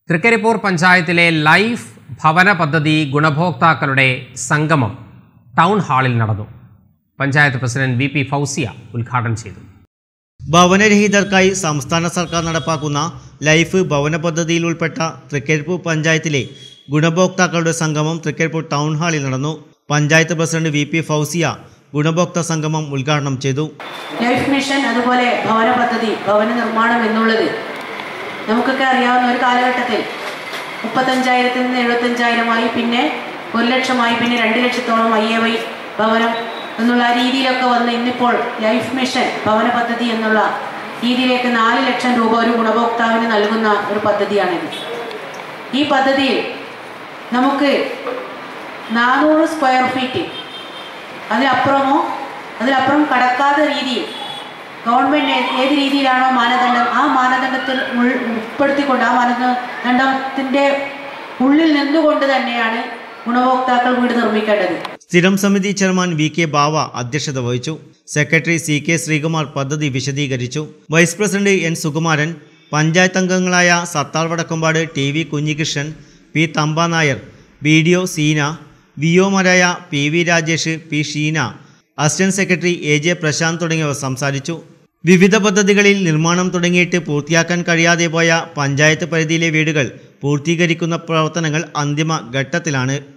തൃക്കരിപ്പൂർ പഞ്ചായത്തിലെ ലൈഫ് ഭവന പദ്ധതി ഗുണഭോക്താക്കളുടെ സംഗമം ടൗൺ ഹാളിൽ നടന്നു panchayat president V P Fousiya ഉദ്ഘാടനം ചെയ്തു ഭവനരഹിതർക്കായി സംസ്ഥാന സർക്കാർ നടപ്പാക്കുന്ന ലൈഫ് ഭവന പദ്ധതിയിൽ ഉൾപ്പെട്ട തൃക്കരിപ്പൂർ പഞ്ചായത്തിലെ ഗുണഭോക്താക്കളുടെ സംഗമം തൃക്കരിപ്പൂർ ടൗൺ ഹാളിൽ നടന്നു panchayat president V P Fousiya ഗുണഭോക്തൃ സംഗമം ഉദ്ഘാടനം ചെയ്തു ലൈഫ് മിഷൻ അതുപോലെ ഭവന പദ്ധതി ഭവന നിർമ്മാണം എന്നുള്ളത് നമുക്കൊക്കെ അറിയാവുന്ന ഒരു കാലഘട്ടത്തിൽ മുപ്പത്തഞ്ചായിരത്തിൽ നിന്ന് എഴുപത്തഞ്ചായിരമായി പിന്നെ ഒരു ലക്ഷമായി പിന്നെ രണ്ട് ലക്ഷത്തോളം ഐ എ വൈ ഭവനം എന്നുള്ള ആ രീതിയിലൊക്കെ വന്ന് ഇന്നിപ്പോൾ ലൈഫ് മിഷൻ ഭവന പദ്ധതി എന്നുള്ള രീതിയിലേക്ക് നാല് ലക്ഷം രൂപ ഒരു ഗുണഭോക്താവിന് നൽകുന്ന ഒരു പദ്ധതിയാണിത് ഈ പദ്ധതിയിൽ നമുക്ക് നാനൂറ് സ്ക്വയർ ഫീറ്റ് അതിലപ്പുറമോ അതിലപ്പുറം കടക്കാത്ത രീതിയിൽ ഗവൺമെൻറ് ഏത് രീതിയിലാണോ മാനദണ്ഡം ആ മാനദണ്ഡത്തിൽ ഉൾ- ഉൾപ്പെടുത്തിക്കൊണ്ട് ആ മാനദണ്ഡത്തിൻ്റെ ഉള്ളിൽ നിന്നുകൊണ്ട് തന്നെയാണ് ഗുണഭോക്താക്കൾ വീട് നിർമ്മിക്കേണ്ടത് സ്ഥിരം സമിതി ചെയർമാൻ വി കെ ബാവ അധ്യക്ഷത വഹിച്ചു സെക്രട്ടറി സി കെ ശ്രീകുമാർ പദ്ധതി വിശദീകരിച്ചു vice president N Sukumaran panchayat അംഗങ്ങളായ Sathar Vadakkampad T V Kunhikrishnan P Thampa Nair B D O Seena V ഒമാരായ P V Rajesh P Sheena assistant secretary A J Prashanth തുടങ്ങിയവർ സംസാരിച്ചു വിവിധ പദ്ധതികളിൽ നിർമ്മാണം തുടങ്ങിയിട്ട് പൂർത്തിയാക്കാൻ കഴിയാതെ പോയ പഞ്ചായത്ത് പരിധിയിലെ വീടുകൾ പൂർത്തീകരിക്കുന്ന പ്രവർത്തനങ്ങൾ അന്തിമ ഘട്ടത്തിലാണ്